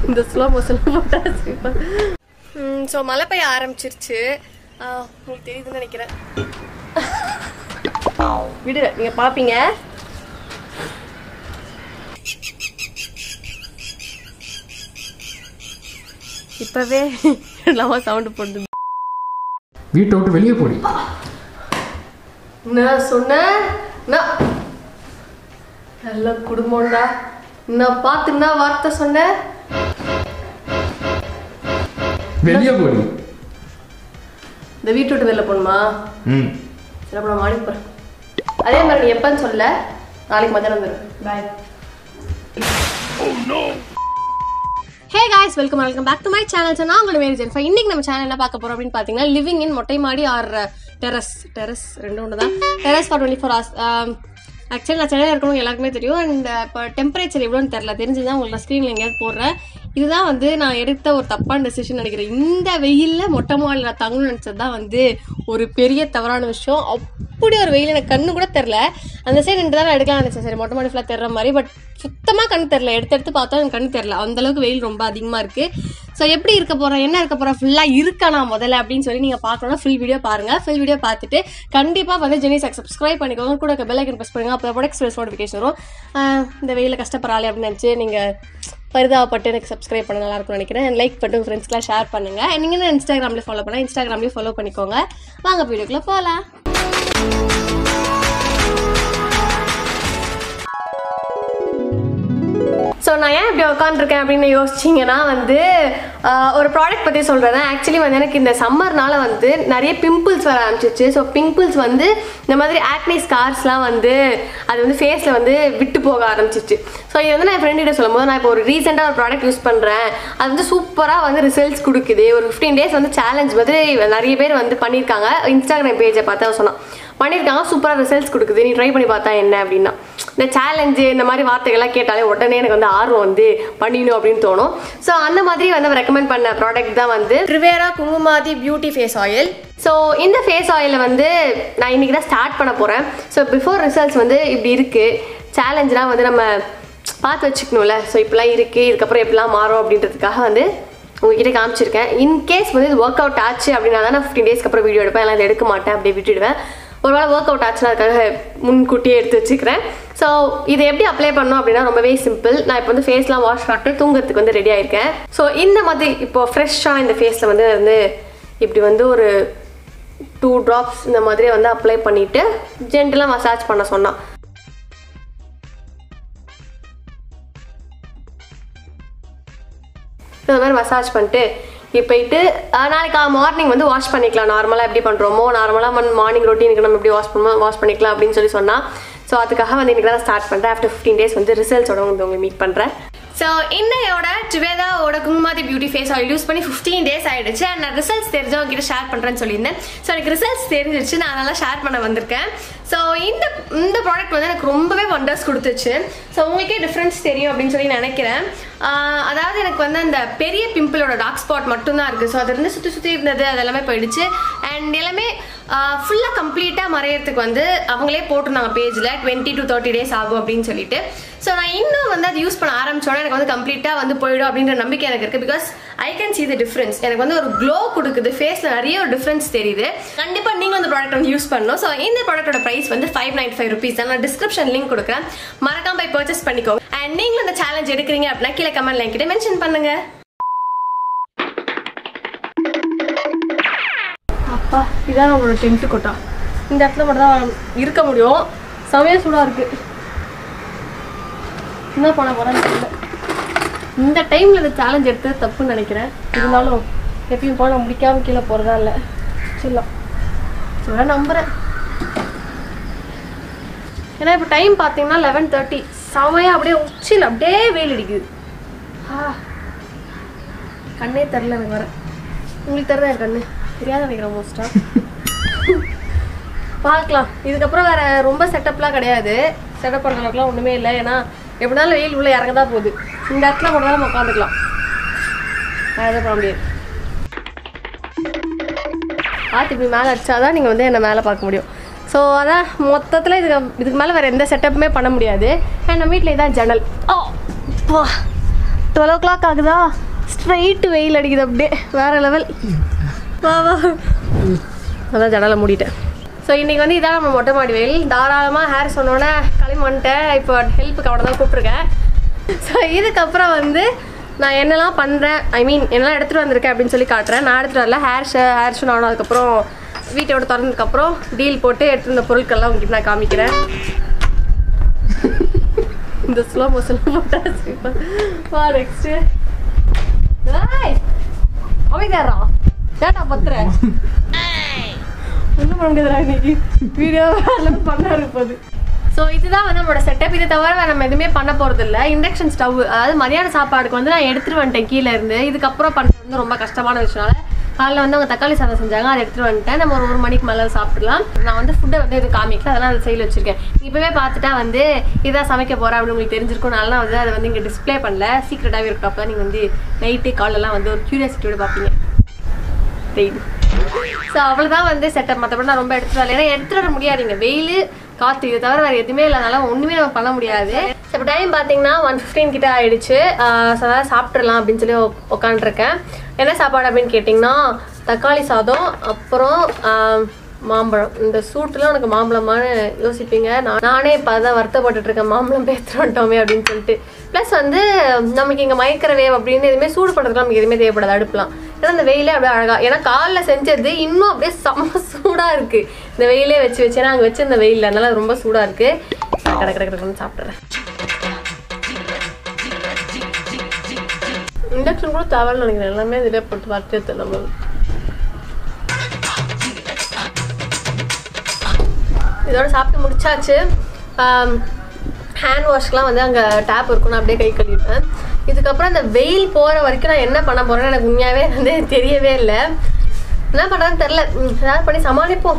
இந்த slow motion போட்டாச்சு so மழை பெய்ய ஆரம்பிச்சிருச்சு ஆ, உங்களுக்கு தெரியுதுன்னு நினைக்கிறேன் விடு நீங்க பாப்பீங்க இப்பவே நம்ம சவுண்ட் போடுது வீட்டை விட்டு வெளியே போடி நான் சொன்னேன் நான் நல்ல குடும்பம்டா நான் பார்த்து என்ன வார்த்தை சொன்னேன் வெளியே போடி இந்த வீட்டு விட்டு வெளில போகணுமா ம் சரி அப்ப நான் மாடி போகிறேன் அதே மாதிரி நீ எப்பன்னு சொல்ல நாளைக்கு மத்தியானம் வந்துடும் bye hey guys welcome welcome back to my channel நான் உங்களோட மேரி ஜென்ஃபா இன்னைக்கு நம்ம சேனல் என்ன பார்க்க போறோம் அப்படின்னு பார்த்தீங்கன்னா லிவிங் இன் மொட்டை மாடி ஆர் டெரஸ் டெரஸ் ரெண்டு ஒன்று தான் terrace for twenty four hours actually நான் சென்னையில் இருக்கணும் எல்லாருக்குமே தெரியும் அண்ட் இப்போ டெம்பரேச்சர் எவ்வளோன்னு தெரில தெரிஞ்சுதான் உங்களுக்கு நான் ஸ்க்ரீனில் எங்கேயாவது போடுறேன் இதுதான் வந்து நான் எடுத்த ஒரு தப்பான டெசிஷன் நினைக்கிறேன் இந்த வெயிலில் மொட்டை மாடியில் நான் தங்கணும்னு நினச்சது தான் வந்து ஒரு பெரிய தவறான விஷயம் அப்படி ஒரு வெயில் எனக்கு கண்ணு கூட தெரில அந்த சைடு ரெண்டு தான் எடுக்கலாம் நினச்சேன் சரி மொட்டை மாடி ஃபுல்லாக தெரிற மாதிரி பட் சுத்தமாக கண்ணு தெரில எடுத்து எடுத்து பார்த்தா எனக்கு கண்ணு தெரில அந்த அளவுக்கு வெயில் ரொம்ப அதிகமாக இருக்குது ஸோ எப்படி இருக்க போகிறேன் என்ன இருக்க போகிறேன் ஃபுல்லாக இருக்கா நான் முதல்ல அப்படின்னு சொல்லி நீங்கள் பார்க்கணும்னா ஃபுல் வீடியோ பாருங்கள் ஃபுல் வீடியோ பார்த்துட்டு கண்டிப்பாக வந்து ஜெனிசாக் சப்ஸ்கிரைப் பண்ணிக்கோங்க கூட பெல் ஐக்கன் ப்ரெஸ் பண்ணுங்க அப்போ ப்ராடக்ட் ஸ்பெஸ் நோட்டிஃபிகேஷன் வரும் ஆஹ் இந்த வெயிலில் கஷ்டப்படுறாளே அப்படின்னு நினச்சி நீங்கள் பரிதாபப்பட்டு எனக்கு சப்ஸ்கிரைப் பண்ண நல்லா இருக்கும்னு நினைக்கிறேன் லைக் பண்ணி உங்கள் ஃப்ரெண்ட்ஸ்க்குலாம் ஷேர் பண்ணுங்கள் நீங்கள் தான் இன்ஸ்டாகிராம்லேயே ஃபாலோ பண்ணால் இன்ஸ்டாகிராம்லேயே ஃபாலோ பண்ணிக்கோங்க வாங்க வீடியோக்குள்ளே போகலாம் ஸோ நான் ஏன் இப்படி உட்காந்துருக்கேன் அப்படின்னு யோசிச்சிங்கன்னா வந்து ஆஹ், ஒரு ப்ராடக்ட் பற்றி சொல்கிறேன் ஆக்சுவலி வந்து எனக்கு இந்த சம்மர்னால வந்து நிறைய பிம்பிள்ஸ் வர ஆரம்பிச்சிச்சு ஸோ பிம்பிள்ஸ் வந்து இந்த மாதிரி ஆக்னி ஸ்கார்ஸ்லாம் வந்து அது வந்து ஃபேஸில் வந்து விட்டு போக ஆரம்பிச்சிச்சு ஸோ இது வந்து நான் என் ஃப்ரெண்டிட்ட சொல்லும்போது நான் இப்போ ஒரு ரீசெண்டாக ஒரு ப்ராடக்ட் யூஸ் பண்ணுறேன் அது வந்து சூப்பராக வந்து ரிசல்ட்ஸ் கொடுக்குது ஒரு ஃபிஃப்டீன் டேஸ் வந்து சேலஞ்ச் மாதிரி நிறைய பேர் வந்து பண்ணியிருக்காங்க இன்ஸ்டாகிராம் பேஜை பார்த்து அவன் சொன்னான் பண்ணியிருக்காங்க சூப்பராக ரிசல்ட்ஸ் கொடுக்குது நீ ட்ரை பண்ணி பார்த்தா என்ன அப்படின்னா இந்த சேலஞ்சு இந்த மாதிரி வார்த்தைகள்லாம் கேட்டாலே உடனே எனக்கு வந்து ஆர்வம் வந்து பண்ணிடணும் அப்படின்னு தோணும் ஸோ அந்த மாதிரி வந்து ரெக்கமெண்ட் பண்ண ப்ராடக்ட் தான் வந்து ட்ரிவேரா kumkumadi beauty face oil so இந்த ஃபேஸ் ஆயிலை வந்து நான் இன்னைக்கு தான் ஸ்டார்ட் பண்ண போகிறேன் ஸோ பிஃபோர் ரிசல்ட்ஸ் வந்து இப்படி இருக்குது சேலஞ்செலாம் வந்து நம்ம பார்த்து வச்சுக்கணும்ல ஸோ இப்படிலாம் இருக்குது இதுக்கப்புறம் எப்படிலாம் மாறும் அப்படின்றதுக்காக வந்து உங்ககிட்ட காமிச்சிருக்கேன் இன்கேஸ் வந்து இது ஒர்க் அவுட் ஆச்சு அப்படின்னா தான் நான் ஃபிஃப்டின் டேஸ்க்கு அப்புறம் வீடியோ எடுப்பேன் எல்லாம் இதை எடுக்க மாட்டேன் அப்படியே விட்டுடுவேன் ஒருவேளை ஒர்க் அவுட் ஆச்சுன்னா அதுக்காக முன்கூட்டியே எடுத்து வச்சுக்கிறேன் ஸோ இதை எப்படி அப்ளை பண்ணணும் அப்படின்னா ரொம்பவே சிம்பிள் நான் இப்போ வந்து ஃபேஸ்லாம் வாஷ் பண்ணிட்டு தூங்குறதுக்கு வந்து ரெடி ஆயிருக்கேன் ஸோ இந்த மாதிரி இப்போ ஃப்ரெஷ்ஷாக இந்த ஃபேஸில் வந்து வந்து இப்படி வந்து ஒரு டூ ட்ராப்ஸ் இந்த மாதிரி வந்து அப்ளை பண்ணிவிட்டு ஜென்டலாக மசாஜ் பண்ண சொன்னான் இந்த மாதிரி மசாஜ் பண்ணிட்டு இப்போ போயிட்டு அஹ், நாளைக்கு மார்னிங் வந்து வாஷ் பண்ணிக்கலாம் நார்மலாக எப்படி பண்ணுறோமோ நார்மலாக மார்னிங் ரொட்டீனுக்கு நம்ம எப்படி வாஷ் பண்ணுவோம் வாஷ் பண்ணிக்கலாம் அப்படின்னு சொல்லி சொன்னால் ஸோ அதுக்காக வந்து இன்றைக்கி தான் ஸ்டார்ட் பண்ணுறேன் ஆஃப்டர் ஃபிஃப்டீன் டேஸ் வந்து ரிசல்ட்ஸோட வந்து உங்களை மீட் பண்ணுறேன் ஸோ இன்னையோட ட்ரிவேதாவோட kumkumadi beauty face oil use பண்ணி ஃபிஃப்டீன் டேஸ் ஆயிடுச்சு அண்ட் நான் ரிசல்ட்ஸ் தெரிஞ்சவங்க கிட்ட ஷேர் பண்ணுறேன்னு சொல்லியிருந்தேன் ஸோ எனக்கு ரிசல்ட்ஸ் தெரிஞ்சிருச்சு நான் அதெல்லாம் ஷேர் பண்ண வந்திருக்கேன் ஸோ இந்த இந்த ப்ராடக்ட் வந்து எனக்கு ரொம்பவே ஒண்டர்ஸ் கொடுத்துச்சு ஸோ உங்களுக்கே டிஃப்ரென்ஸ் தெரியும் அப்படின்னு சொல்லி நினைக்கிறேன் ஆஹ் அதாவது எனக்கு வந்து அந்த பெரிய பிம்பிளோட டார்க் ஸ்பாட் மட்டும்தான் இருக்குது ஸோ அது இருந்து சுற்றி சுற்றி இருந்தது அது எல்லாமே போயிடுச்சு அண்ட் எல்லாமே ஃபுல்லாக கம்ப்ளீட்டாக மறையறதுக்கு வந்து அவங்களே போட்டிருந்தாங்க பேஜில் டுவெண்ட்டி டு தேர்ட்டி டேஸ் ஆகும் அப்படின்னு சொல்லிட்டு ஸோ நான் இன்னும் வந்து அது யூஸ் பண்ண ஆரம்பிச்சோன்னா எனக்கு வந்து கம்ப்ளீட்டாக வந்து போயிடும் அப்படின்ற நம்பிக்கை எனக்கு இருக்குது because I can see the difference எனக்கு வந்து ஒரு க்ளோ கொடுக்குது ஃபேஸில் நிறைய ஒரு டிஃப்ரென்ஸ் தெரியுது கண்டிப்பாக நீங்கள் அந்த ப்ராடக்ட் வந்து யூஸ் பண்ணணும் ஸோ இந்த ப்ராடக்ட்டோட ப்ரைஸ் வந்து ஃபைவ் நைன்டி ஃபைவ் ருபீஸ் நான் டிஸ்கிரிப்ஷன் லிங்க் கொடுக்குறேன் மறக்காம போய் பர்ச்சேஸ் பண்ணிக்கோங்க அண்ட் நீங்களும் இந்த சேலஞ்ச் எடுக்கிறீங்க அப்படின்னா கீழே கமெண்ட்ல என்கிட்ட மென்ஷன் பண்ணுங்க அப்பா இதான் நம்மளோட டென்ட் கொட்டா இந்த இடத்துல மட்டும் தான் இருக்க முடியும் செமையா சூடா இருக்கு என்ன பண்ண போறேன்னு தெரியல இந்த டைம்ல இந்த சேலஞ்ச் எடுத்தது தப்புன்னு நினைக்கிறேன் இருந்தாலும் எப்பயும் போல முடிக்காம கீழே போறதா இல்லை சொல்லலாம் சொல்ல நம்புறேன் ஏன்னா இப்போ டைம் பார்த்தீங்கன்னா லெவன் தேர்ட்டி செமையா அப்படியே உச்சியில் அப்படியே வெயில் அடிக்குது ஆ கண்ணே தெரில எனக்கு வர உங்களுக்கு தெரியுதா என் கண்ணு தெரியாத நினைக்கிறேன் மோஸ்டா பார்க்கலாம் இதுக்கப்புறம் வேற ரொம்ப செட்டப்லாம் கிடையாது செட்டப் பண்ணுற அளவுக்குலாம் ஒன்றுமே இல்லை ஏன்னா எப்படினாலும் வெயில் உள்ள இறங்க தான் போகுது இந்த இடத்துல மட்டும் தான் நம்ம உட்காந்துக்கலாம் வேறு எதுவும் பண்ண முடியாது ஆத்து இப்படி மேலே அடிச்சாதான் நீங்கள் வந்து என்னை மேலே பார்க்க முடியும் ஸோ அதான் மொத்தத்தில் இதுக்கு இதுக்கு மேலே வேறு எந்த செட்டப்புமே பண்ண முடியாது அண்ட் நம்ம வீட்டில் இதான் ஜன்னல் ஓ பா டுவெல் ஓ கிளாக் ஆகுதா ஸ்ட்ரைட்டு வெயில் அடிக்குது அப்படியே வேற லெவல் வா வா அதான் ஜடலை மூடிட்டேன் ஸோ இன்றைக்கி வந்து இதான் நம்ம மொட்டை மாடி வெயில் தாராளமாக ஹேர் சொன்னோன்னே கிளம்பி வந்துட்டேன் இப்போ ஹெல்ப்புக்கு அவனை தான் கூப்பிட்ருக்கேன் ஸோ இதுக்கப்புறம் வந்து நான் என்னெல்லாம் பண்ணுறேன் ஐ மீன் என்னெல்லாம் எடுத்துகிட்டு வந்திருக்கேன் அப்படின்னு சொல்லி காட்டுறேன் நான் எடுத்துகிட்டு வரல ஹேர் ஷே ஹேர் ஷூ நானும் அதுக்கப்புறம் வீட்டோட திறந்ததுக்கப்புறம் டீல் போட்டு எடுத்து இந்த பொருட்கள்லாம் உங்ககிட்ட நான் காமிக்கிறேன் இந்த ஸ்லோ மோஷன் போட்டாச்சு வா நெக்ஸ்ட்டு அமைதியாரா ஏன்டா பத்துறேன் ஒன்றும் பண்ண முடியாதுடா இன்னைக்கு வீடியோ பண்ண இருப்பது ஸோ இதுதான் வந்து நம்மளோட செட்டப் இதை தவிர வேற நம்ம எதுவுமே பண்ண போகிறது இல்லை இண்டக்ஷன் ஸ்டவ் அதாவது மதியான சாப்பாடுக்கு வந்து நான் எடுத்துட்டு வந்துட்டேன் கீழே இருந்து இதுக்கப்புறம் பண்ணுறது வந்து ரொம்ப கஷ்டமான விஷயம்னால காலைல வந்து அவங்க தக்காளி சாதம் செஞ்சாங்க அதை எடுத்துட்டு வந்துட்டேன் நம்ம ஒரு ஒரு மணிக்கு மேலே சாப்பிடலாம் நான் வந்து ஃபுட்டை வந்து எதுவும் காமிக்கல அதெல்லாம் அந்த சைடில் வச்சிருக்கேன் இப்போவே பார்த்துட்டா வந்து இதான் சமைக்க போகிறேன் அப்படின்னு உங்களுக்கு தெரிஞ்சிருக்கும் நல்லா வந்து அதை வந்து இங்கே டிஸ்ப்ளே பண்ணல சீக்கிரட்டாகவே இருக்கும் அப்போ நீங்கள் வந்து நைட்டு காலெல்லாம் வந்து ஒரு க்யூரியாசிட்டியோட பார்ப்பீங்க டெய்லி ஸோ அவ்வளோதான் வந்து செட்டப் மற்றபடி நான் ரொம்ப எடுத்துட்டு வரல ஏன்னா எடுத்துட்டு வர முடியாதுங்க வெயில் காற்று இதை தவிர வேறு எதுவுமே இல்லாதனால ஒன்றுமே நம்ம பண்ண முடியாது ஸோ இப்போ டைம் பார்த்தீங்கன்னா ஒன் ஃபிஃப்டீன் கிட்ட ஆயிடுச்சு ஸோ அதாவது சாப்பிட்றலாம் அப்படின்னு சொல்லி உட்காந்துருக்கேன் என்ன சாப்பாடு அப்படின்னு கேட்டிங்கன்னா தக்காளி சாதம் அப்புறம் ஆஹ், மாம்பழம் இந்த சூட்டில் உனக்கு மாம்பழமான்னு யோசிப்பீங்க நான் நானே இப்போ அதான் வருத்தப்பட்டுட்டு இருக்கேன் மாம்பழம் பேத்துட்டு வந்துட்டோமே அப்படின்னு சொல்லிட்டு ப்ளஸ் வந்து நமக்கு இங்கே மைக்ரோவேவ் அப்படின்னு எதுவுமே சூடு பண்ணுறதுக்கு நமக்கு எதுவுமே தேவைப்படாது அடுப்புலாம் ஏன்னா இந்த வெயிலே அப்படியே அழகா ஏன்னா காலைல செஞ்சது இன்னும் அப்படியே செம்ம சூடாக இருக்கு இந்த வெயிலே வச்சு வச்சு ஏன்னா அங்கே வச்சு இந்த வெயில் அதனால அது ரொம்ப சூடாக இருக்கு கடை கடை கடை சாப்பிட்றேன் இண்டக்ஷன் கூட தேவைன்னு நினைக்கிறேன் எல்லாமே இதிலே போட்டு வறுத்து நம்ம இதோட சாப்பிட்டு முடிச்சாச்சு ஹேண்ட் வாஷ்லாம் வந்து அங்கே டேப் இருக்கும் நான் அப்படியே கை கழுவிப்பேன் இதுக்கப்புறம் இந்த வெயில் போகிற வரைக்கும் நான் என்ன பண்ண போகிறேன்னு எனக்கு உண்மையாகவே வந்து தெரியவே இல்லை என்ன பண்ணுறதுன்னு தெரில ம், ஏதாவது பண்ணி சமாளிப்போம்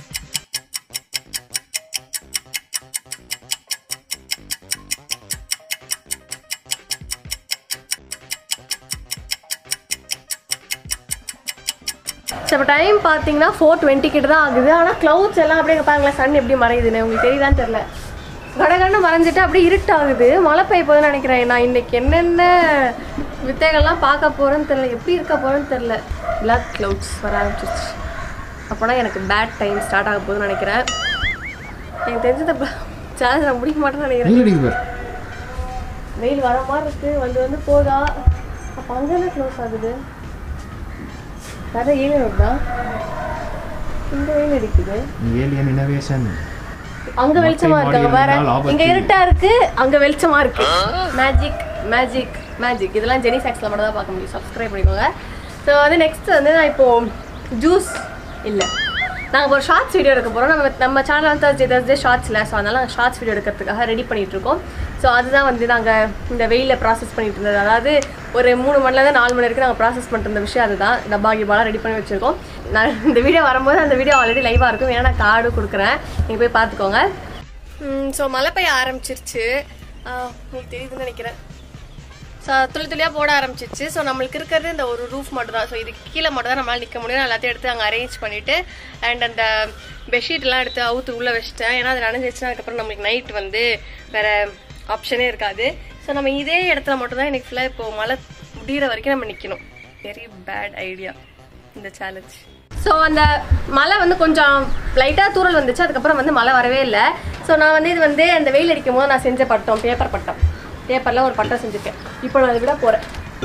ஸோ இப்போ டைம் பார்த்தீங்கன்னா ஃபோர் டுவெண்ட்டி கிட்ட தான் ஆகுது ஆனால் க்ளவுட்ஸ் எல்லாம் அப்படியே பாருங்களேன் சன் எப்படி மறையுதுன்னு உங்களுக்கு தெரியுதான்னு தெரில கடகடன்னு மறைஞ்சிட்டு அப்படியே இருட்டாகுது மழை பெய்ய போகுதுன்னு நினைக்கிறேன் நான் இன்னைக்கு என்னென்ன வித்தைகள்லாம் பார்க்க போகிறேன்னு தெரில எப்படி இருக்க போகிறேன்னு தெரில பிளாக் க்ளவுட்ஸ் வர ஆரம்பிச்சிருச்சு அப்போனா எனக்கு பேட் டைம் ஸ்டார்ட் ஆக போகுதுன்னு நினைக்கிறேன் எனக்கு தெரிஞ்சது சேலஞ்ச் நான் முடிக்க மாட்டேன்னு நினைக்கிறேன் வெயில் அடிக்குது பாரு வெயில் வர மாதிரி இருக்கு வந்து வந்து போதா அப்போ அங்கே என்ன க்ளோஸ் ஆகுது வேற ஏழு வருதா இந்த வெயில் அடிக்குது ஏலியன் இனோவேஷன் அங்க வெளிச்சமா இருக்கு அங்க வேற இருந்தால் ஆபத்து இங்க இருட்டா இருக்கு அங்க வெளிச்சமா இருக்கு மேஜிக் மேஜிக் மேஜிக் இதெல்லாம் ஜெனி சாக்ஸ்ல மட்டும் தான் பார்க்க முடியும் சப்ஸ்கிரைப் பண்ணிக்கோங்க ஸோ வந்து நெக்ஸ்ட் வந்து நான் இப்போ ஜூஸ் இல்ல நாங்கள் ஒரு ஷார்ட்ஸ் வீடியோ எடுக்க போகிறோம் நம்ம நம்ம சேனல் வந்து Thursday Thursday ஷார்ட்ஸில் ஸோ அதனால ஷார்ட்ஸ் வீடியோ எடுக்கிறதுக்காக ரெடி பண்ணிட்டு இருக்கோம் ஸோ அதுதான் வந்து நாங்கள் இந்த வெயிலில் ப்ராசஸ் பண்ணிட்டு இருந்தது அதாவது ஒரு மூணு மணிலேருந்து நாலு மணி வரைக்கும் நாங்கள் ப்ராசஸ் பண்ணிட்டு இருந்த விஷயம் அதுதான் டப்பா கிபாலாம் ரெடி பண்ணி வச்சுருக்கோம் நான் இந்த வீடியோ வரும்போது அந்த வீடியோ ஆல்ரெடி லைவாக இருக்கும் ஏன்னா நான் கார்டு கொடுக்குறேன் நீங்கள் போய் பார்த்துக்கோங்க ஸோ மழை பெய்ய ஆரம்பிச்சிருச்சு ஆஹ் உங்களுக்கு தெரியுதுன்னு நினைக்கிறேன் ஸோ துளி துளியாக போட ஆரம்பிச்சிருச்சு ஸோ நம்மளுக்கு இருக்கிறது இந்த ஒரு ரூஃப் மட்டும் தான் ஸோ இதுக்கு கீழே மட்டும் தான் நம்மளால் நிற்க முடியும் நான் எல்லாத்தையும் எடுத்து அங்கே அரேஞ்ச் பண்ணிவிட்டு அண்ட் அந்த பெட்ஷீட்லாம் எடுத்து அவுத்து உள்ளே வச்சுட்டேன் ஏன்னா அது நனைஞ்சிருச்சுன்னா அதுக்கப்புறம் நம்மளுக்கு நைட் வந்து வேறு ஆப்ஷனே இருக்காது ஸோ நம்ம இதே இடத்துல மட்டும் தான் எனக்கு ஃபுல்லாக இப்போ மழை முடிகிற வரைக்கும் நம்ம நிற்கணும் வெரி பேட் ஐடியா இந்த சேலஞ்ச் ஸோ அந்த மழை வந்து கொஞ்சம் லைட்டாக தூறல் வந்துச்சு அதுக்கப்புறம் வந்து மழை வரவே இல்லை ஸோ நான் வந்து இது வந்து அந்த வெயில் அடிக்கும் போது நான் செஞ்ச பட்டம் பேப்பர் பட்டம் பேப்பரில் ஒரு பட்டம் செஞ்சுருக்கேன் இப்போ நான் அதை விட போகிறேன்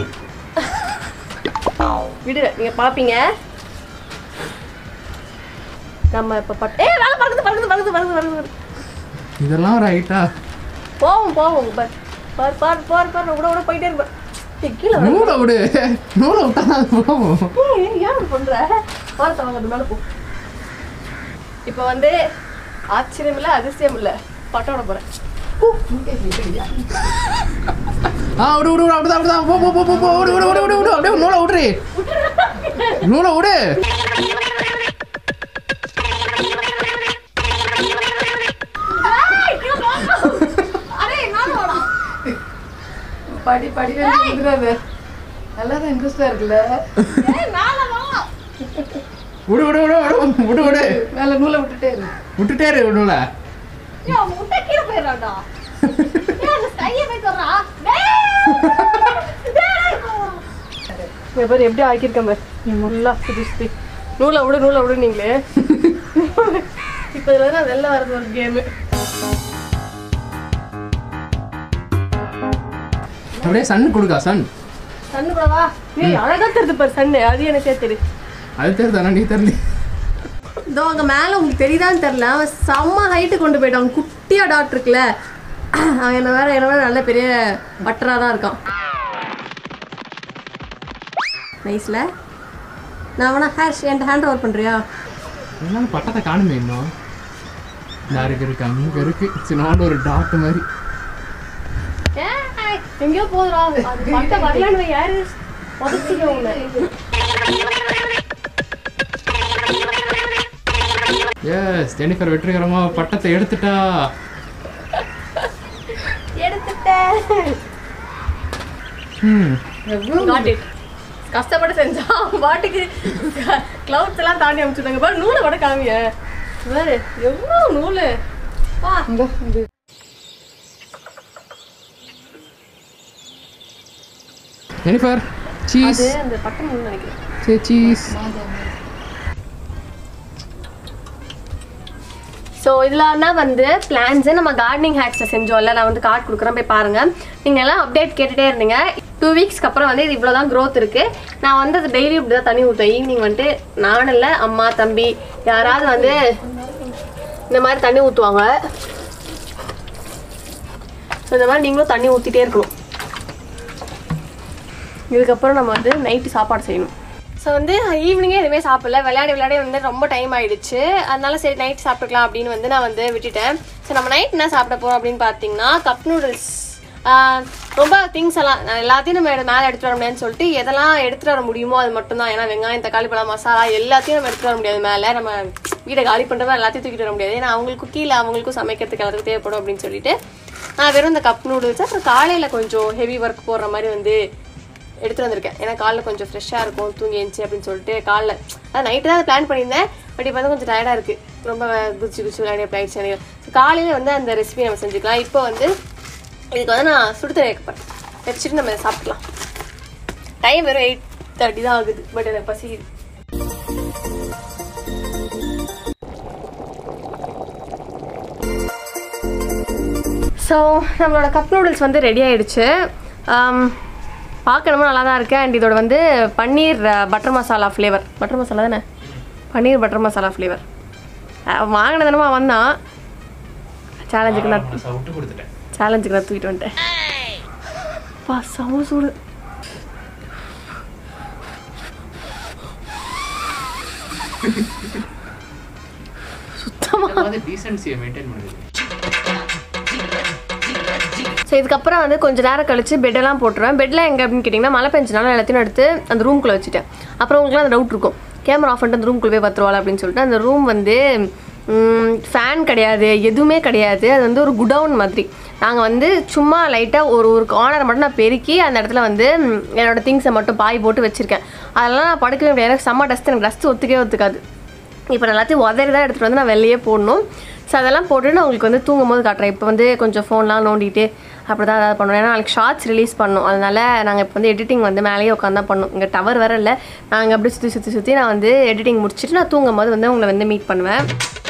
விடு நீங்கள் பார்ப்பீங்க நம்ம இப்போ பட் ஏ வேலை பறக்குது பறக்குது பறக்குது பறக்குது பறக்குது இதெல்லாம் ரைட்டா போவோம் போவோம் பார் பார் பார் பார் பார் விட விட போயிட்டே இருப்பேன் ஏய், கீழே வர. நூலை விடு நூலை விட்டா தான் அது போகும் ஏய், ஏன் இப்படி பண்ற வாரத்தை வாங்க மேலே போ இப்போ வந்து ஆச்சரியம் இல்லை அதிசயம் இல்லை பட்டம் விட போகிறேன் ஆ விடு விடு விடு அப்படிதான் அப்படிதான் போ போ போ போ போ விடு விடு விடு விடு விடு அப்படியே நூலை விடுறி நூலை விடு படி படி வந்துடாது நல்லா தான் இன்ட்ரெஸ்டாக இருக்குல்ல விடு விடு விடு விடு விடு விடு மேலே நூலை விட்டுட்டே இரு விட்டுட்டே இரு நூலை முட்டை கீழே போயிடுறாடா ஏன் அந்த கையை போய் தொடரா இங்க பாரு எப்படி ஆக்கியிருக்கேன் பாரு ஃபுல்லாக சுற்றி சுற்றி நூலை விடு நூலை விடு நீங்களே இப்போ இதில் தான் வெளில வரது ஒரு கேமு அப்படியே சன் கொடுக்கா சன் சன்னு கூடவா ஏய் அழகா தெரியுது பாரு சன்னு அது எனக்கே தெரியுது அது தெரியுதாண்ணா நீ தெரியல இதோ அங்கே மேலே உங்களுக்கு தெரியுதான்னு தெரில அவன் செம்ம ஹைட்டு கொண்டு போயிட்டான் அவன் குட்டியாக டாட் இருக்குல்ல அவன் என்ன வேற என்ன வேற நல்ல பெரிய பட்டராக தான் இருக்கான் நைஸ்ல நான் வேணா ஹேர் என்கிட்ட ஹேண்ட் ஓவர் பண்ணுறியா என்னால பட்டத்தை காணுமே இன்னும் இந்த இருக்கு இருக்கு அங்கே இருக்கு சின்னோண்டு ஒரு டாட் மாதிரி எங்கேயோ போதுடா அது பட்டை வரலான்னு யாரு உதச்சிடுவோம் எஸ் ஜெனிஃபர் வெற்றிகரமா பட்டத்தை எடுத்துட்டா எடுத்துட்டேன் ம் Got it. கஷ்டப்பட்டு செஞ்சா பாட்டுக்கு கிளவுட்ஸ் எல்லாம் தாண்டி அனுப்பிச்சுட்டாங்க பாரு நூலை கூட காமிய பாரு எவ்வளோ நூலு வா இந்த இது ஜெனிஃபர் சீஸ் அது அந்த பட்டம் நூல் நினைக்கிறேன் சே சீஸ் ஸோ இதெல்லாம் தான் வந்து பிளான்ஸு நம்ம கார்டனிங் ஹேக்ஸை செஞ்சோம்ல நான் வந்து கார்டு கொடுக்குறேன் போய் பாருங்கள் நீங்கள் எல்லாம் அப்டேட் கேட்டுகிட்டே இருந்தீங்க டூ வீக்ஸ்க்கு அப்புறம் வந்து இது இவ்வளோ தான் க்ரோத் இருக்குது நான் வந்து அது டெய்லி இப்படி தான் தண்ணி ஊற்றுவேன் ஈவினிங் வந்துட்டு நானும் இல்லை அம்மா தம்பி யாராவது வந்து இந்த மாதிரி தண்ணி ஊற்றுவாங்க ஸோ இந்த மாதிரி நீங்களும் தண்ணி ஊற்றிட்டே இருக்கணும் இதுக்கப்புறம் நம்ம வந்து நைட்டு சாப்பாடு செய்யணும் ஸோ வந்து ஈவினிங்கே எதுவுமே சாப்பிடல விளையாடி விளையாடி வந்து ரொம்ப டைம் ஆயிடுச்சு அதனால சரி நைட் சாப்பிட்டுக்கலாம் அப்படின்னு வந்து நான் வந்து விட்டுட்டேன் ஸோ நம்ம நைட் என்ன சாப்பிட போகிறோம் அப்படின்னு பார்த்தீங்கன்னா கப் நூடுல்ஸ் ரொம்ப திங்ஸ் எல்லாம் நான் எல்லாத்தையும் நம்ம எடு- மேலே எடுத்துட்டு வர முடியாதுன்னு சொல்லிட்டு எதெல்லாம் எடுத்துட்டு வர முடியுமோ அது மட்டும் தான் ஏன்னா வெங்காயம் தக்காளி பழம் மசாலா எல்லாத்தையும் நம்ம எடுத்துட்டு வர முடியாது மேலே நம்ம வீடை காலி பண்ணுறவங்க எல்லாத்தையும் தூக்கிட்டு வர முடியாது ஏன்னா அவங்களுக்கும் கீழே அவங்களுக்கும் சமைக்கிறதுக்கு எல்லாத்துக்கும் தேவைப்படும் அப்படின்னு சொல்லிட்டு நான் வெறும் இந்த கப் நூடுல்ஸ் அப்புறம் காலையில் கொஞ்சம் ஹெவி ஒர்க் போடுற மாதிரி வந்து எடுத்துட்டு வந்திருக்கேன் ஏன்னா காலைல கொஞ்சம் ஃப்ரெஷ்ஷாக இருக்கும் தூங்கி எழுந்துச்சு அப்படின்னு சொல்லிட்டு காலைல அது நைட்டு தான் பிளான் பண்ணியிருந்தேன் பட் இப்போ வந்து கொஞ்சம் டயர்டாக இருக்குது ரொம்ப குச்சி குச்சி விளையாடி அப்படி ஆயிடுச்சு எனக்கு ஸோ காலையில் வந்து அந்த ரெசிபி நம்ம செஞ்சுக்கலாம் இப்போ வந்து இதுக்கு வந்து நான் சுடு தண்ணி வைக்க போகிறேன் வச்சுட்டு நம்ம இதை சாப்பிட்லாம் டைம் வெறும் எயிட் தேர்ட்டி தான் ஆகுது பட் எனக்கு பசிக்குது ஸோ நம்மளோட கப் நூடுல்ஸ் வந்து ரெடி ஆயிடுச்சு பார்க்கணுமோ நல்லா தான் இருக்கு அண்ட் இதோட வந்து paneer butter masala flavour butter masala தானே பன்னீர் பட்டர் மசாலா ஃப்ளேவர் வாங்கின தினமா வந்தான் சேலஞ்சுக்கு நான் விட்டு கொடுத்துட்டேன் சேலஞ்சுக்கு நான் தூக்கிட்டு வந்துட்டேன் பா செம சூடு சுத்தமா வந்து டீசென்சியை மெயின்டைன் பண்ணுது ஸோ இதுக்கப்புறம் வந்து கொஞ்ச நேரம் கழிச்சு பெட்டெல்லாம் போட்டுருவேன் பெட்டில் எங்கே அப்படின்னு கேட்டிங்கன்னா மழை பெஞ்சனால எல்லாத்தையும் எடுத்து அந்த ரூம்குள்ளே வச்சுட்டேன் அப்புறம் உங்களுக்குலாம் அந்த டவுட் இருக்கும் கேமரா ஆஃப் பண்ணிட்டு அந்த ரூம்குள்ளே போய் பத்துருவாள் அப்படின்னு சொல்லிட்டு அந்த ரூம் வந்து ஃபேன் கிடையாது எதுவுமே கிடையாது அது வந்து ஒரு குடவுன் மாதிரி நாங்கள் வந்து சும்மா லைட்டாக ஒரு ஒரு கார்னர் மட்டும் நான் பெருக்கி அந்த இடத்துல வந்து ம், என்னோட திங்ஸை மட்டும் பாய் போட்டு வச்சுருக்கேன் அதெல்லாம் நான் படுக்கவே முடியாது எனக்கு செம்ம டஸ்ட் எனக்கு டஸ்ட் ஒத்துக்கவே ஒத்துக்காது இப்போ நான் எல்லாத்தையும் உதறி தான் எடுத்துகிட்டு வந்து நான் வெளியே போடணும் ஸோ அதெல்லாம் போட்டு நான் உங்களுக்கு வந்து தூங்கும் போது காட்டுறேன் இப்போ வந்து கொஞ்சம் ஃபோன்லாம் நோண்டிட்டு அப்படி தான் ஏதாவது பண்ணுவோம் ஏன்னா நாளைக்கு ஷார்ட்ஸ் ரிலீஸ் பண்ணோம் அதனால நாங்கள் இப்போ வந்து எடிட்டிங் வந்து மேலேயே உட்காந்து தான் பண்ணோம் இங்கே டவர் வேற இல்லை நாங்கள் அப்படி சுற்றி சுற்றி சுற்றி நான் வந்து எடிட்டிங் முடிச்சுட்டு நான் தூங்கும் போது வந்து உங்களை வந்து மீட் பண்ணுவேன்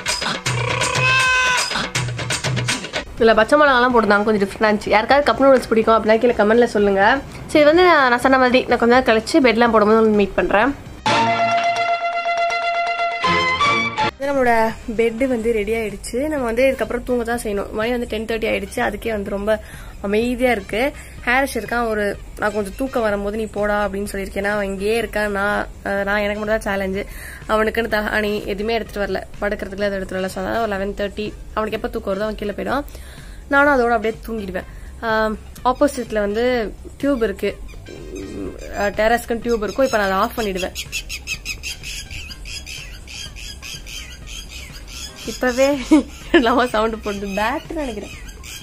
இதில் பச்சை மிளகாலாம் போட்டுருந்தாங்க கொஞ்சம் டிஃப்ரெண்டாக இருந்துச்சு யாருக்காவது கப் நூடுல்ஸ் பிடிக்கும் அப்படின்னா கீழே கமெண்ட்டில் சொல்லுங்கள் சரி வந்து நான் சொன்ன மாதிரி நான் கொஞ்ச நேரம் கழிச்சு பெட்லாம் போடும்போது வந்து மீட் பண்ணுறேன் இது நம்மளோட பெட்டு வந்து ரெடி ஆயிடுச்சு நம்ம வந்து இதுக்கப்புறம் தூங்க தான் செய்யணும் மணி வந்து டென் தேர்ட்டி ஆயிடுச்சு அதுக்கே வந்து ரொம்ப அமைதியாக இருக்கு ஹேரிஷ் இருக்கான் ஒரு நான் கொஞ்சம் தூக்கம் வரும்போது நீ போடா அப்படின்னு சொல்லியிருக்கேன் அவன் இங்கேயே இருக்கான் நான் அஹ் நான் எனக்கு மட்டும் தான் சேலஞ்சு அவனுக்குன்னு தகாணி எதுவுமே எடுத்துட்டு வரல படுக்கிறதுக்குலாம் எதுவும் எடுத்துட்டு வரல ஸோ அதான் ஒரு லெவன் தேர்ட்டி அவனுக்கு எப்போ தூக்கம் வருதோ அவன் கீழே போயிடும் நானும் அதோட அப்படியே தூங்கிடுவேன் ஆப்போசிட்ல வந்து டியூப் இருக்கு டெரஸ்க்குன்னு டியூப் இருக்கும் இப்போ நான் அதை ஆஃப் பண்ணிடுவேன் இப்பவே நம்ம சவுண்ட் போடுது பேட்ரி நினைக்கிறேன்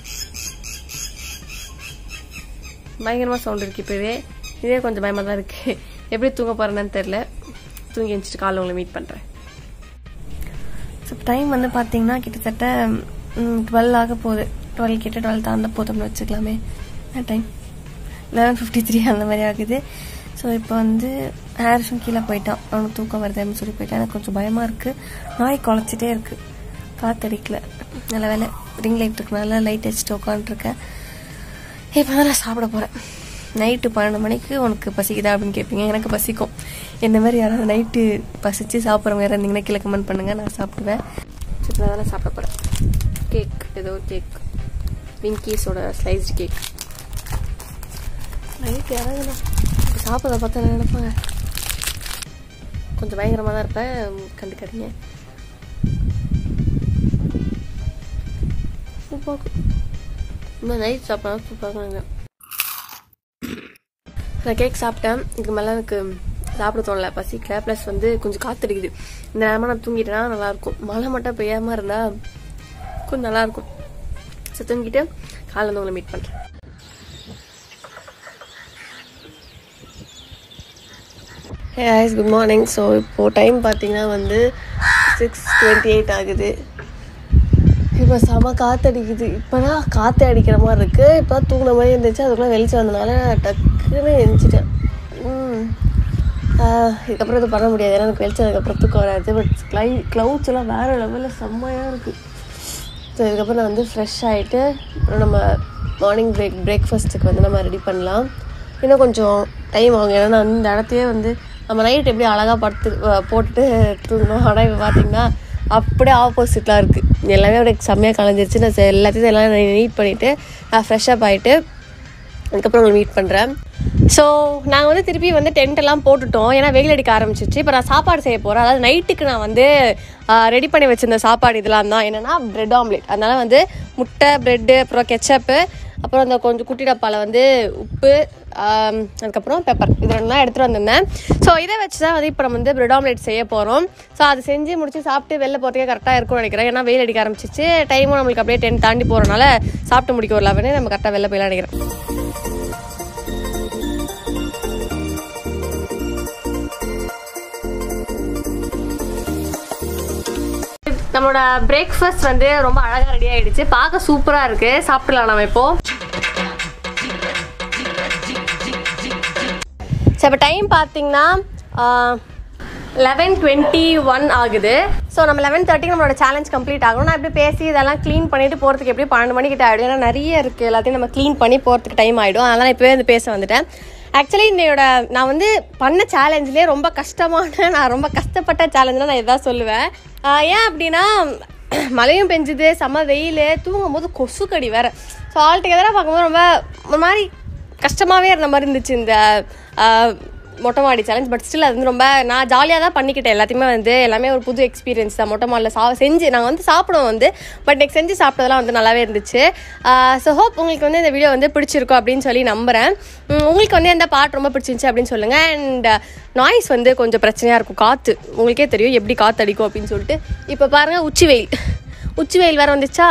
பயங்கரமா சவுண்ட் இருக்கு இப்பவே இதே கொஞ்சம் பயமா தான் இருக்கு எப்படி தூங்க போறேன்னு தெரியல தூங்கி எழுந்திரிச்சிட்டு காலைல உங்களை மீட் பண்றேன் ஸோ டைம் வந்து பார்த்தீங்கன்னா கிட்டத்தட்ட டுவெல் ஆக போகுது டுவெல் கிட்ட டுவெல் தாண்ட போதும்னு வச்சுக்கலாமே என்ன டைம் லெவன் ஃபிஃப்டி த்ரீ அந்த மாதிரி ஆகுது ஸோ இப்போ வந்து ஹேரிஷும் கீழே போயிட்டான் அவனுக்கு தூக்கம் வருது அப்படின்னு சொல்லி போயிட்டான் எனக்கு கொஞ்சம் பயமாக இருக்குது நாய் குலைச்சிட்டே இருக்குது காத்தடிக்கல நல்ல வேலை ரிங் லைட் இருக்கனால லைட் வச்சுட்டு உட்காந்துருக்கேன் இப்போ தான் நான் சாப்பிட போகிறேன் நைட்டு பன்னெண்டு மணிக்கு உனக்கு பசிக்குதா அப்படின்னு கேட்பீங்க எனக்கு பசிக்கும் இந்த மாதிரி யாராவது நைட்டு பசிச்சு சாப்பிட்றவங்க யாராவது இருந்தீங்கன்னா கீழே கமெண்ட் பண்ணுங்கள் நான் சாப்பிடுவேன் இப்போ நான் தான் சாப்பிட போகிறேன் கேக் ஏதோ கேக் விங்கீஸோட ஸ்லைஸ்டு கேக் நைட்டு யாராவது நான் சாப்பிட்றத பார்த்தா என்ன நினைப்பாங்க கொஞ்சம் பயங்கரமாக தான் இருப்பேன் கண்டுக்காதீங்க சூப்பராக இன்னும் நைட் சாப்பிட்டா சூப்பராக இருக்கும் நான் கேக் சாப்பிட்டேன் இதுக்கு மேலே எனக்கு சாப்பிட தோணல பசிக்கல ப்ளஸ் வந்து கொஞ்சம் காத்தடிக்குது இந்த நேரமாக நான் தூங்கிட்டேன்னா நல்லாயிருக்கும் மழை மட்டும் பெய்யாமல் இருந்தால் கொஞ்சம் நல்லாயிருக்கும் ஸோ தூங்கிட்டு காலைல வந்து உங்களை மீட் பண்ணுறேன் ஹேஸ் குட் மார்னிங் ஸோ இப்போது டைம் பார்த்தீங்கன்னா வந்து சிக்ஸ் டுவெண்ட்டி எயிட் ஆகுது இப்போ செம காற்றடிக்குது இப்போ தான் காற்று அடிக்கிற மாதிரி இருக்குது இப்போ தான் தூங்கின மாதிரி இருந்துச்சு அதுக்குள்ளே வெளிச்சம் வந்தனால டக்குன்னு எழுந்திரிச்சிட்டேன் ம் ஆஹ், இதுக்கப்புறம் இது பண்ண முடியாது ஏன்னா எனக்கு வெளிச்சதுக்கப்புறம் தூக்கம் வராது பட் க்ளை க்ளவுட்ஸ் எல்லாம் வேறு லெவலில் செம்மையாக இருக்குது ஸோ இதுக்கப்புறம் நான் வந்து ஃப்ரெஷ் ஆகிட்டு நம்ம மார்னிங் பிரேக் பிரேக்ஃபாஸ்ட்டுக்கு வந்து நம்ம ரெடி பண்ணலாம் இன்னும் கொஞ்சம் டைம் ஆகும் ஏன்னா நான் இந்த இடத்தையே வந்து நம்ம நைட் எப்படி அழகாக படுத்து அஹ் போட்டுட்டு தூங்கணும் ஆனால் இப்போ பார்த்தீங்கன்னா அப்படியே ஆப்போசிட்லாம் இருக்குது எல்லாமே அப்படியே செம்மையாக கலைஞ்சிருச்சு நான் செ- எல்லாத்தையும் எல்லாம் நீட் பண்ணிவிட்டு நான் ஃப்ரெஷ்அப் ஆகிட்டு அதுக்கப்புறம் உங்களை மீட் பண்ணுறேன் ஸோ நாங்கள் வந்து திருப்பி வந்து டென்ட் எல்லாம் போட்டுட்டோம் ஏன்னா வெயில் அடிக்க ஆரம்பிச்சிச்சு இப்போ நான் சாப்பாடு செய்ய போகிறேன் அதாவது நைட்டுக்கு நான் வந்து ரெடி பண்ணி வச்சிருந்த சாப்பாடு இதெல்லாம் தான் என்னென்னா பிரெட் ஆம்லேட் அதனால வந்து முட்டை ப்ரெட்டு அப்புறம் கெச்சப்பு அப்புறம் அந்த கொஞ்சம் குட்டி டப்பாவில் வந்து உப்பு ஆம், அதுக்கப்புறம் பெப்பர் இது ரெண்டுலாம் எடுத்துகிட்டு வந்திருந்தேன் ஸோ இதை வச்சு தான் வந்து இப்போ நம்ம வந்து பிரெட் ஆம்லேட் செய்ய போகிறோம் ஸோ அது செஞ்சு முடிச்சு சாப்பிட்டு வெளில போகிறதுக்கே கரெக்டாக இருக்கும்னு நினைக்கிறேன் ஏன்னா வெயில் அடிக்க ஆரம்பிச்சிச்சு டைமும் நம்மளுக்கு அப்படியே டென் தாண்டி போகிறனால சாப்பிட்டு முடிக்க ஒரு லெவனே நம்ம கரெக்டாக வெளில போயிடலாம் நினைக்கிறேன் நம்மளோட பிரேக்ஃபாஸ்ட் வந்து ரொம்ப அழகாக ரெடி ஆயிடுச்சு பார்க்க சூப்பராக இருக்கு சாப்பிடலாம் நம்ம இப்போ சரி இப்போ டைம் பார்த்தீங்கன்னா லெவன் டுவெண்ட்டி ஒன் ஆகுது ஸோ நம்ம லெவன் தேர்ட்டிக்கு நம்மளோட சேலஞ்ச் கம்ப்ளீட் ஆகும் நான் இப்படி பேசி இதெல்லாம் க்ளீன் பண்ணிட்டு போகிறதுக்கு எப்படி பன்னெண்டு மணிக்கிட்ட ஆகிடும் ஏன்னா நிறைய இருக்குது எல்லாத்தையும் நம்ம க்ளீன் பண்ணி போகிறதுக்கு டைம் ஆகிடும் அதனால் நான் இப்போவே வந்து பேச வந்துட்டேன் ஆக்சுவலி என்னோட நான் வந்து பண்ண சேலஞ்சிலே ரொம்ப கஷ்டமான நான் ரொம்ப கஷ்டப்பட்ட சேலஞ்சுனா நான் இதான் சொல்லுவேன் ஆஹ் ஏன் அப்படின்னா மழையும் பெஞ்சுது செம்ம வெயில் தூங்கும் போது கொசு கடி வேற ஸோ ஆல் டுகெதராக பார்க்கும்போது ரொம்ப ஒரு மாதிரி கஷ்டமாகவே இருந்த மாதிரி இருந்துச்சு இந்த ஆஹ், மொட்டை மாடி சேலஞ்ச் பட் ஸ்டில் அது வந்து ரொம்ப நான் ஜாலியாக தான் பண்ணிக்கிட்டேன் எல்லாத்தையுமே வந்து எல்லாமே ஒரு புது எக்ஸ்பீரியன்ஸ் தான் மொட்டை மாடியில் சா செஞ்சு நாங்கள் வந்து சாப்பிடுவோம் வந்து பட் எனக்கு செஞ்சு சாப்பிட்டதெல்லாம் வந்து நல்லாவே இருந்துச்சு ஸோ ஹோப் உங்களுக்கு வந்து இந்த வீடியோ வந்து பிடிச்சிருக்கும் அப்படின்னு சொல்லி நம்புகிறேன் உம், உங்களுக்கு வந்து எந்த பாட்டு ரொம்ப பிடிச்சிருந்துச்சு அப்படின்னு சொல்லுங்கள் அண்ட் நாய்ஸ் வந்து கொஞ்சம் பிரச்சனையாக இருக்கும் காற்று உங்களுக்கே தெரியும் எப்படி காற்று அடிக்கும் அப்படின்னு சொல்லிட்டு இப்போ பாருங்கள் உச்சி வெயில் உச்சி வெயில் வேறு வந்துச்சா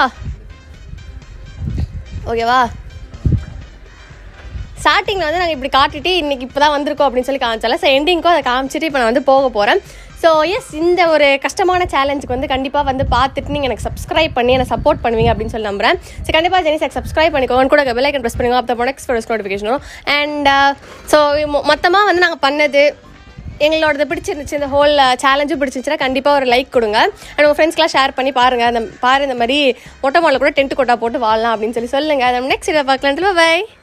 ஓகேவா ஸ்டார்டிங்கில் வந்து நாங்கள் இப்படி காட்டிட்டு இன்னைக்கு இப்போ தான் வந்திருக்கோம் அப்படின்னு சொல்லி காமிச்சால ஸோ எண்டிங்க்கும் அதை காமிச்சிட்டு இப்போ நான் வந்து போக போகிறேன் ஸோ எஸ் இந்த ஒரு கஷ்டமான சேலஞ்சுக்கு வந்து கண்டிப்பாக வந்து பார்த்துட்டு நீங்கள் எனக்கு சப்ஸ்கிரைப் பண்ணி என்னை சப்போர்ட் பண்ணுவீங்க அப்படின்னு சொல்லி நம்புறேன் ஸோ கண்டிப்பாக ஜெனிஸ் சப்ஸ்கிரைப் பண்ணிக்கோங்க கூட பெல் ஐக்கன் ப்ரெஸ் பண்ணுங்க அப்போ நெக்ஸ்ட் ஃபோட்டோஸ் நோட்டிஃபிகேஷன் வரும் அண்ட் ஸோ மொத்தமாக வந்து நாங்கள் பண்ணது எங்களோடது பிடிச்சிருந்துச்சு இந்த ஹோல் சேலஞ்சும் பிடிச்சிருந்துச்சுன்னா கண்டிப்பாக ஒரு லைக் கொடுங்க அண்ட் உங்கள் ஃப்ரெண்ட்ஸ்க்குலாம் ஷேர் பண்ணி பாருங்கள் அந்த பாரு இந்த மாதிரி மொட்டை மாலில் கூட டென்ட் கொட்டா போட்டு வாழலாம் அப்படின்னு சொல்லி சொல்லுங்கள் நம்ம நெக்ஸ்ட் இதை பார்க்கலாம் பை